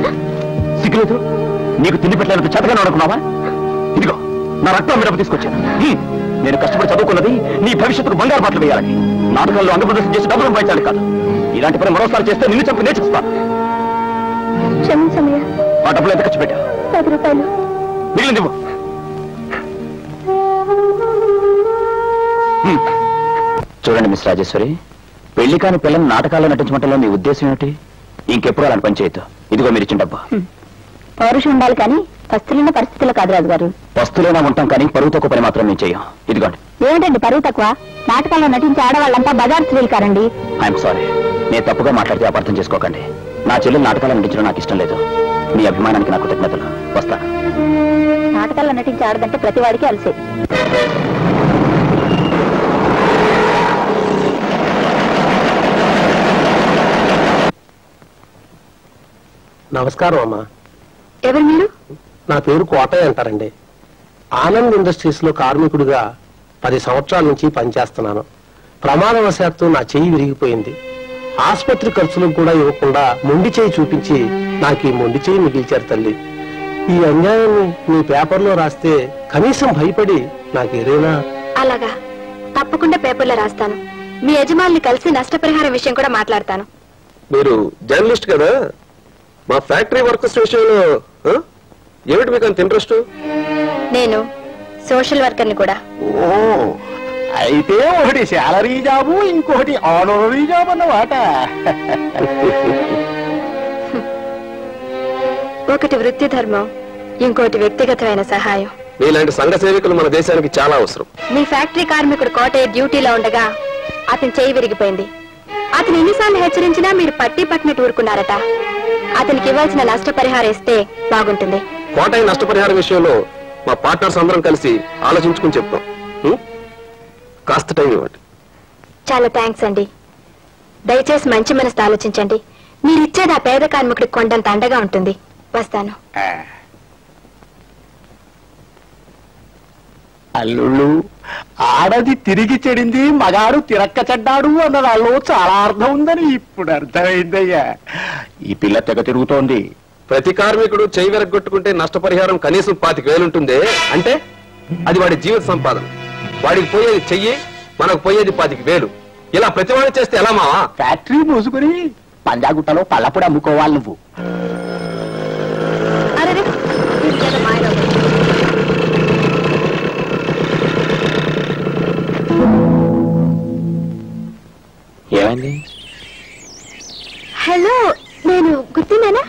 సిగ్గులేదు నీకు తిండి పెట్టలేనంత చేతగా అనుకున్నావా ఇదిగో నా రక్తం మీద తీసుకొచ్చాను హ్మ్. నేను కష్టపడి చదువుకున్నది నీ భవిష్యత్తుకు బంగారు బాటలు వేయాలని నాటకాల్లో అంగప్రదర్శన చేసి డబ్బులు సంపాదించాలి కాదు ఇలాంటి పని మరోసారి చేస్తే నిన్ను చంపి నేను చేస్తాను క్షమించమయ్యా ఆ డబ్బులు ఎంత ఖర్చు పెట్టా పది రూపాయలు మిగిలింది ఇవ్వు. హ్మ్. చూడండి మిస్ రాజేశ్వరి పెళ్లి కాని పిల్లని నాటకాల్లో నటించమంటలో మీ ఉద్దేశం ఏమిటి ఇంకెప్పుడు అలాంటి పని చేయొద్దు ఇదిగో మీరు ఇచ్చిన డబ్బా పౌరుషం ఉండాలి కానీ పస్తులున్న పరిస్థితులు కాదు రాజు గారు వస్తువులైనా ఉంటాం కానీ పరువు తక్కువ పని మాత్రం మేము చెయ్యం ఇదిగోండి ఏమిటండి పరువు తక్కువ నాటకాల్లో నటించే ఆడవాళ్ళంతా బజార్ స్త్రీలు కారండి ఐఎమ్ సారీ నేను తప్పుగా మాట్లాడితే అపార్థం చేసుకోకండి నా చెల్లెలు నాటకాల్లో నటించడం నాకు ఇష్టం లేదు మీ అభిమానానికి నా కృతజ్ఞతలు వస్తాను నాటకాల్లో నటించే ఆడదంటే ప్రతి వాడికి అలసే నమస్కారం అమ్మా ఎవరు మీరు నా పేరు కోటయ్య అంటారండి ఆనంద్ ఇండస్ట్రీస్ లో కార్మికుడిగా పది సంవత్సరాల నుంచి పనిచేస్తున్నాను ప్రమాదవశాత్తు నా చెయ్యి విరిగిపోయింది ఆసుపత్రి ఖర్చులకు కూడా ఇవ్వకుండా మొండి చేయి చూపించి నాకు ఈ మొండి చేయి మిగిల్చారు తల్లి ఈ అన్యాయాన్ని మీ పేపర్లో రాస్తే కనీసం భయపడి నాకు ఏదైనా అలాగా తప్పకుండా పేపర్లో రాస్తాను మీ యజమాని కలిసి నష్టపరిహారం విషయం కూడా మాట్లాడతాను మీరు జర్నలిస్ట్ కదా మా ఫ్యాక్టరీ వర్కర్స్ విషయంలో ఆ? ఏమిటి మీకు అంత ఇంట్రెస్ట్ నేను సోషల్ వర్కర్ని కూడా ఓ అయితే ఒకటి శాలరీ జాబు ఇంకొకటి ఆనరీ జాబ్ అన్నమాట ఒకటి వృత్తి ధర్మం ఇంకోటి వ్యక్తిగతమైన సహాయం మీలాంటి సంఘ సేవకులు మన దేశానికి చాలా అవసరం మీ ఫ్యాక్టరీ కార్మికుడు కోటయ్య డ్యూటీలో ఉండగా అతని చేయి విరిగిపోయింది అతను ఎన్నిసార్లు హెచ్చరించినా మీరు పట్టి పట్టినట్టు ఊరుకున్నారట అతనికి ఇవ్వాల్సిన నష్టపరిహారం ఇస్తే బాగుంటుంది కోటయ్య నష్టపరిహారం విషయంలో మా పార్ట్నర్స్ అందరం కలిసి ఆలోచించుకుని చెప్తాం ఉం? కాస్త టైం ఇవ్వండి చాలా థ్యాంక్స్ అండి దయచేసి మంచి మనసు ఆలోచించండి మీరిచ్చేది ఆ పేద కార్మికుడికి కొండంత అండగా ఉంటుంది వస్తాను అల్లుళ్ళు ఆడది తిరిగి చెడింది మగాడు తిరక్క చెడ్డాడు అన్న దానిలో చాలా అర్థం ఉందని ఇప్పుడు అర్థమైందయ్యా ఈ పిల్ల తెగ తిరుగుతోంది ప్రతి కార్మికుడు చేయి వెరగొట్టుకుంటే నష్టపరిహారం కనీసం పాతిక వేలు ఉంటుంది అంటే అది వాడి జీవిత సంపాదన వాడికి పోయేది చెయ్యి మనకు పోయేది పాతిక వేలు ఇలా ప్రతివాడు చేస్తే ఎలా మావా ఫ్యాక్టరీ మూసుకుని పంజాగుట్టలో పళ్ళప్పుడు అమ్ముకోవాలి నువ్వు అరే వీడికేదో మాయలో ఉంది. ఏమైంది హలో నేను గుర్తున్నానా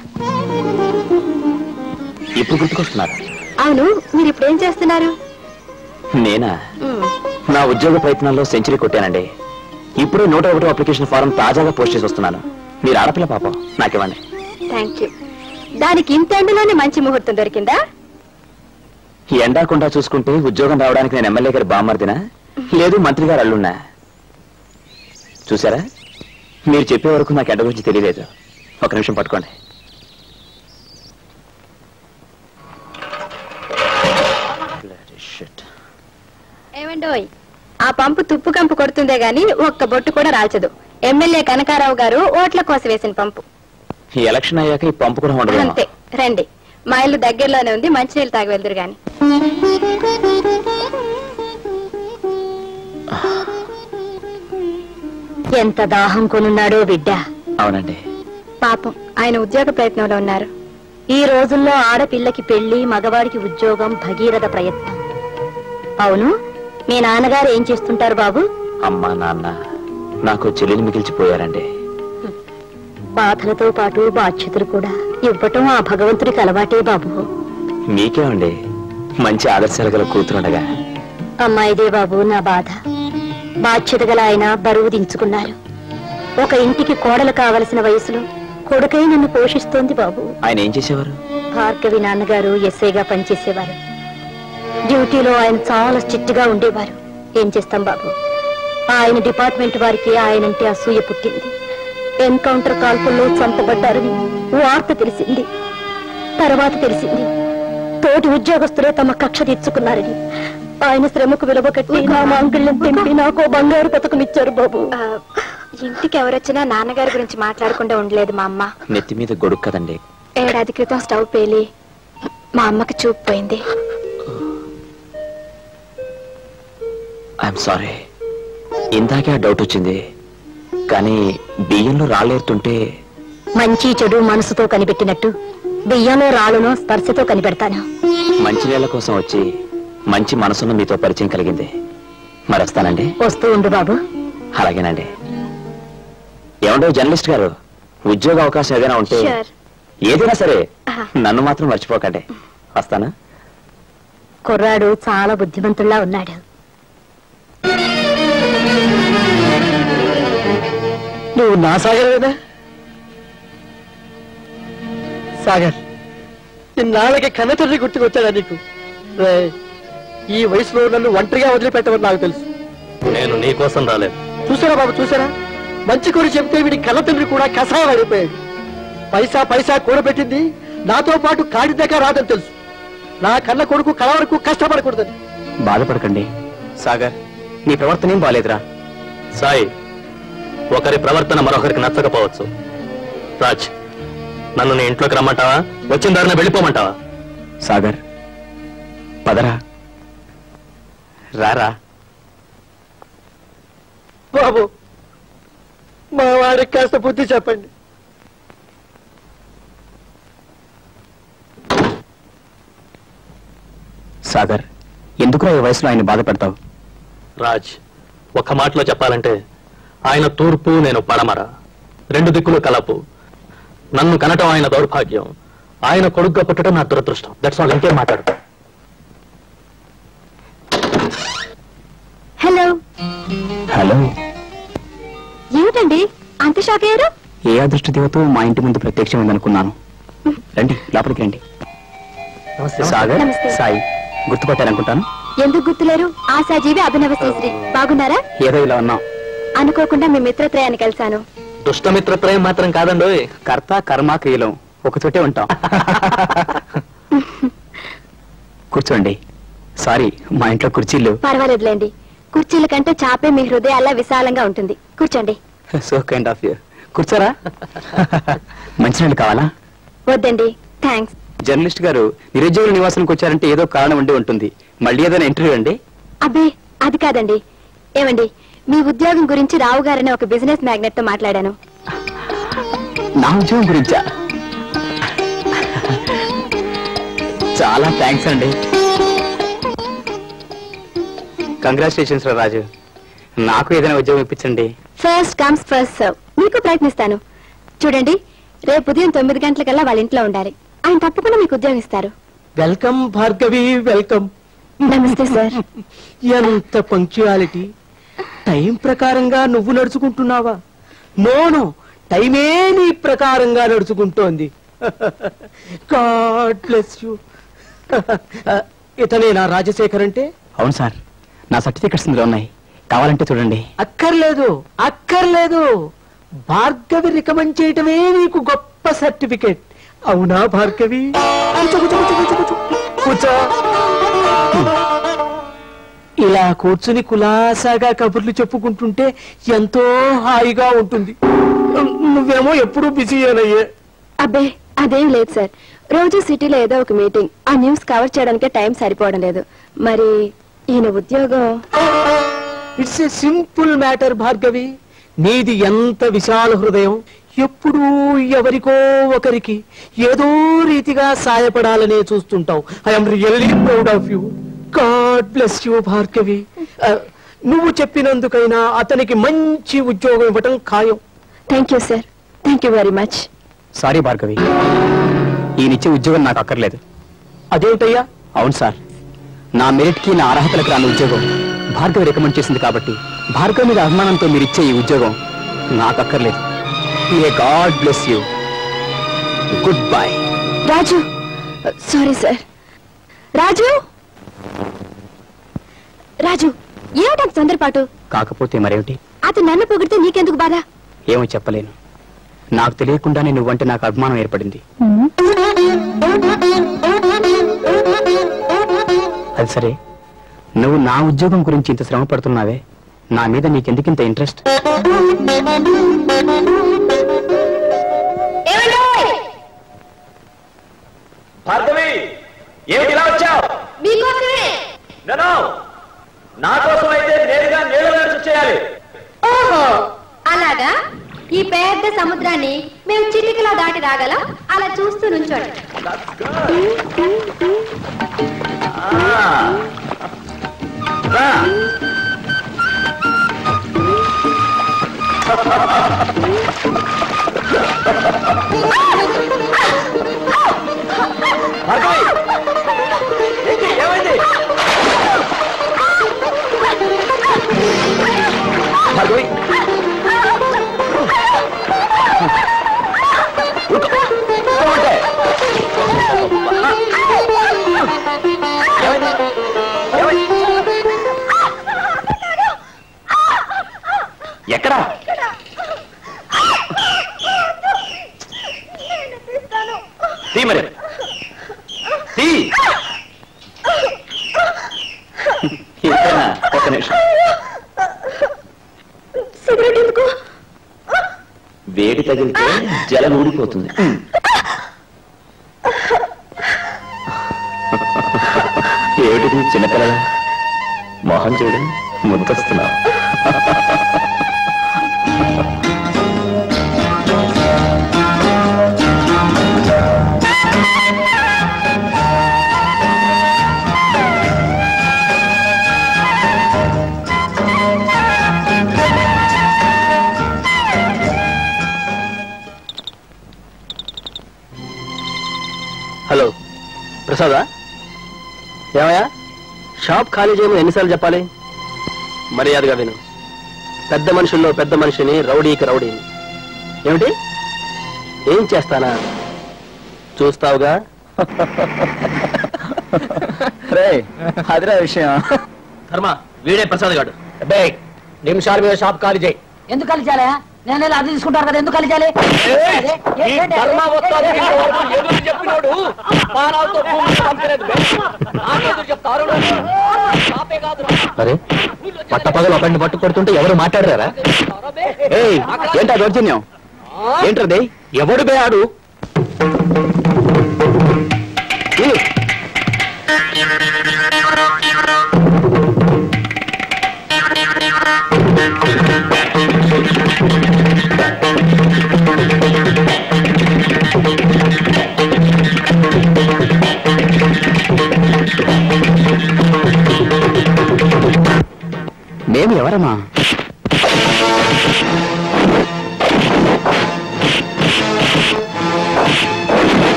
ఇప్పుడు గుర్తుకొస్తున్నారు అవును మీరు ఇప్పుడు ఏం చేస్తున్నారు నేనా మ్, నా ఉద్యోగ ప్రయత్నాల్లో సెంచరీ కొట్టానండి ఇప్పుడు నూట ఒకటో అప్లికేషన్ ఫారం తాజాగా పోస్ట్ చేసి వస్తున్నాను మీరు ఆడపిల్ల పాపం నాకివ్వండి థ్యాంక్ యూ దానికి ఇంత ఎండలోనే మంచి ముహూర్తం దొరికిందా ఈ ఎండాకుండా చూసుకుంటే ఉద్యోగం రావడానికి నేను ఎమ్మెల్యే గారి బామ్మర్దినా లేదు మంత్రి గారు అల్లున్నా చూసారా మీరు చెప్పే వరకు నాకు ఎండ గురించి తెలియలేదు ఒక నిమిషం పట్టుకోండి Shit. ఏమండోయ్ ఆ పంపు తుప్పు కంపు కొడుతుందే గాని ఒక్క బొట్టు కూడా రాల్చదు ఎమ్మెల్యే కనకారావు గారు ఓట్ల కోసం వేసిన పంపు ఈ ఎలక్షన్ అయ్యాక ఈ పంపు కూడా ఉండదు అంతే రండి మా ఇల్లు దగ్గరలోనే ఉంది మంచినీళ్ళు తాగి వెళ్దురు గాని ఎంత దాహం కొనున్నాడో బిడ్డ అవునండి పాపం ఆయన ఉద్యోగ ప్రయత్నంలో ఉన్నారు ఈ రోజుల్లో ఆడపిల్లకి పెళ్లి మగవాడికి ఉద్యోగం భగీరథ ప్రయత్నం అవును మీ నాన్నగారు ఏం చేస్తుంటారు బాబు అమ్మా నాన్న నాకు చెల్లెలు మిగిల్చిపోయారండి బాధలతో పాటు బాధ్యతలు కూడా ఇవ్వటం ఆ భగవంతుడికి అలవాటే బాబు మీకేమండి మంచి ఆదర్శాలు గల కూతురుండగా అమ్మాయిదే బాబు నా బాధ బాధ్యత గల ఆయన బరువు దించుకున్నారు ఒక ఇంటికి కోడలు కావలసిన వయసులో కొడుకై నన్ను పోషిస్తోంది బాబు ఆయన ఏం చేసేవారు భార్గవి నాన్నగారు ఎస్ఐగా పనిచేసేవారు డ్యూటీలో ఆయన చాలా స్ట్రిక్ట్ గా ఉండేవారు ఏం చేస్తాం బాబు ఆయన డిపార్ట్మెంట్ వారికి ఆయనంటే అసూయ పుట్టింది ఎన్కౌంటర్ కాల్పుల్లో చంపబడ్డారని వార్త తెలిసింది తర్వాత తెలిసింది తోటి ఉద్యోగస్తులే తమ కక్ష తీర్చుకున్నారని ఆయన శ్రమకు విలువ కట్టి నా మాంగళ్యం తెంపి నాకు బంగారు పథకం ఇచ్చారు బాబు ఇంటికి ఎవరొచ్చినా నాన్నగారి గురించి మాట్లాడకుండా ఉండలేదు మా అమ్మ నెత్తి మీద గొడుగు కదండి ఏడాది క్రితం స్టవ్ పేలి మా అమ్మకి చూపు పోయింది ఐఎమ్ సారీ ఇందాకే ఆ డౌట్ వచ్చింది కానీ బియ్యంలో రాళ్ళేరుతుంటే మంచి చెడు మనసుతో కనిపెట్టినట్టు బియ్యంలో రాళ్ళను స్పర్శతో కనిపెడతాను మంచి నీళ్ళ కోసం వచ్చి మంచి మనసున్న మీతో పరిచయం కలిగింది మరి వస్తానండి వస్తూ ఉండు బాబు అలాగేనండి ఏమండో జర్నలిస్ట్ గారు ఉద్యోగ అవకాశం ఏదైనా ఉంటే Sure. ఏదైనా సరే ఆహా. నన్ను మాత్రం మర్చిపోకండి వస్తానా కుర్రాడు చాలా బుద్ధిమంతుల్లా ఉన్నాడు నువ్వు నా సాగర్ కదా సాగర్ ఇన్నాళ్ళకి కన్నతండ్రి గుర్తుకొచ్చాడా నీకు రేయ్, ఈ వయసులో నన్ను ఒంటరిగా వదిలిపెట్టమని నాకు తెలుసు నేను నీ కోసం రాలేదు చూసారా బాబు చూసారా మంచి కోరి చెప్తే వీడి కన్న తండ్రి కూడా కషాయం అయిపోయాడు పైసా పైసా కూడబెట్టింది నాతో పాటు కాడి దాకా రాదని తెలుసు నా కన్న కొడుకు కళ వరకు కష్టపడకూడదని బాధపడకండి సాగర్ నీ ప్రవర్తన ఏం బాలేదురా సాయి ఒకరి ప్రవర్తన మరొకరికి నచ్చకపోవచ్చు రాజ్ నన్ను నీ ఇంట్లోకి రమ్మంటావా వచ్చిన దారిన వెళ్ళిపోమంటావా సాగర్ పదరా రారా బాబు మా వాడికి కాస్త బుద్ధి చెప్పండి సాగర్ ఎందుకురా ఈ వయసులో ఆయన బాధ పెడతావు రాజ్ ఒక్క మాటలో చెప్పాలంటే ఆయన తూర్పు నేను పడమర రెండు దిక్కులు కలపు నన్ను కనటం ఆయన దౌర్భాగ్యం ఆయన కొడుగ్గా పుట్టడం నా దురదృష్టం దట్స్ ఆల్ ఇంకేం మాట్లాడు హలో హలో ఏమిటండి అంత షాక్ అయ్యారు ఏ అదృష్ట దేవతో మా ఇంటి ముందు ప్రత్యక్షమైందనుకున్నాను రండి లోపలికి రండి సాగర్ నమస్తే. సాయి గుర్తుపట్టారనుకుంటాను ఎందుకు గుర్తులేరు ఆశాజీవి అభినవ శ్రీశ్రీ బాగున్నారా ఏదో ఇలా ఉన్నాం అనుకోకుండా మీ మిత్రత్రయాన్ని కలిశాను దుష్టమిత్రత్రయం మాత్రం కాదండి కర్త కర్మ క్రియలం ఒక చోటే ఉంటాం కూర్చోండి సారీ మా ఇంట్లో కుర్చీలు పర్వాలేదులేండి కుర్చీల కంటే చాపే మీ హృదయాల్లా విశాలంగా ఉంటుంది కూర్చోండి సో కైండ్ ఆఫ్ యూ కూర్చోరా మంచినీళ్ళు కావాలా వద్దండి థ్యాంక్స్ జర్నలిస్ట్ గారు నిరుద్యోగుల నివాసానికి వచ్చారంటే ఏదో కారణం ఉండి ఉంటుంది మళ్ళీ ఏదైనా ఇంటర్వ్యూ అండి అబ్బే అది కాదండి ఏమండి మీ ఉద్యోగం గురించి రావు గారని ఒక బిజినెస్ మ్యాగ్నెట్ తో మాట్లాడాను నా ఉద్యోగం గురించా చాలా థ్యాంక్స్ అండి కంగ్రాచులేషన్స్ రా రాజు నాకు ఏదైనా ఉద్యోగం ఇప్పించండి ఫస్ట్ కమ్స్ ఫస్ట్ సర్వ్ మీకు ప్రయత్నిస్తాను చూడండి రేపు ఉదయం తొమ్మిది గంటలకల్లా వాళ్ళ ఇంట్లో ఉండాలి ఆయన తప్పకుండా మీకు ఉద్యోగం ఇస్తారు వెల్కమ్ భార్గవి వెల్కమ్ నమస్తే సార్ ఎంత పంక్చువాలిటీ టైం ప్రకారంగా నువ్వు నడుచుకుంటున్నావా నోను టైమే నీ ప్రకారంగా నడుచుకుంటోంది గాడ్ బ్లెస్ యూ ఇతనే నా రాజశేఖర్ అంటే అవును సార్ నా సర్టిఫికెట్స్ ఇందులో ఉన్నాయి కావాలంటే చూడండి అక్కర్లేదు అక్కర్లేదు భార్గవి రికమెండ్ చేయటమే నీకు గొప్ప సర్టిఫికెట్ అవునా భార్గవి కూర్చో, కూర్చో, కూర్చో, కూర్చో, కూర్చో. కూర్చో ఇలా కూర్చుని కులాసాగా కబుర్లు చెప్పుకుంటుంటే ఎంతో హాయిగా ఉంటుంది నువ్వేమో ఎప్పుడూ బిజీ అయ్యే అబ్బే అదేం లేదు సార్ రోజు సిటీలో ఏదో ఒక మీటింగ్ ఆ న్యూస్ కవర్ చేయడానికే టైం సరిపోవడం లేదు మరి ఈయన ఉద్యోగం it's a simple matter Bhargavi నీది ఎంత విశాల హృదయం ఎప్పుడూ ఎవరికో ఒకరికి ఏదో రీతిగా సాయపడాలనే చూస్తుంటావు I'm really proud of you God bless you Bhargavi ఆ, నువ్వు చెప్పినందుకైనా అతనికి మంచి ఉద్యోగం ఇవ్వటం ఖాయం thank you sir thank you very much sorry Bhargavi ఈయనిచ్చే ఉద్యోగం నాకు అక్కర్లేదు అదేమిటయ్యా అవును సార్ నా మెరిట్ కి నా అర్హతలకు రాని ఉద్యోగం భార్గవి రికమెండ్ చేసింది కాబట్టి భార్గవి మీద అభిమానంతో మీరు ఇచ్చే ఈ ఉద్యోగం నాకు అక్కర్లేదు ఏ God bless you good bye Raju sorry sir Raju Raju ఏమిటంత తొందరపాటు కాకపోతే మరేమిటి అతను నన్ను పొగిడితే నీకెందుకు బాధ ఏమో చెప్పలేను నాకు తెలియకుండానే నువ్వంటే నాకు అభిమానం ఏర్పడింది అది సరే నువ్వు నా ఉద్యోగం గురించి ఇంత శ్రమ పడుతున్నావే నా మీద నీకెందుకింత ఇంట్రెస్ట్ భార్గవి ఏమిటి ఇలా వచ్చావు మీకోసమే నేను నా కోసం అయితే నేరుగా నీళ్ళ నడిచి చేయాలి ఓహో అలాగా ఈ పెద్ద సముద్రాన్ని మేము చిటికలో దాటి రాగలం అలా చూస్తూ నుంచోండి రా. భార్గవి ఏంటి? ఏమైంది భార్గవి ఊరుకో. ఊరుకోమంటే. ఏమైంది? ఏమైంది? ఎక్కడా తీ మరి తీ ఇంతేనా? ఒక్క నిమిషం సిగరెట్ ఎందుకు వేడి తగిలితే జలం ఊడిపోతుంది ఏమిటిది చిన్నపిల్లల మొహం చూడు ముద్దస్తున్నావు హలో ప్రసాదా ఏమయ్యా షాప్ ఖాళీ చేయమని ఎన్నిసార్లు చెప్పాలి మర్యాదగా విను పెద్ద మనుషుల్లో పెద్ద మనిషిని రౌడీకి రౌడీని ఏమిటి ఏం చేస్తానా చూస్తావుగా రే అదిరా విషయం ధర్మ వీడే ప్రసాద్ గాడు నిమిషాల మీద షాప్ ఖాళీ చేయి ఎందుకు కలిచాలే నేను వెళ్ళి అది తీసుకుంటారు కదా ఎందుకు కలిచాలి అరే పట్టపగలు ఒకరిని పట్టు కొడుతుంటే ఎవరు మాట్లాడరారా ఏయ్ ఏంటా దౌర్జన్యం ఏంటది ఎవడు బేయాడు ఈ,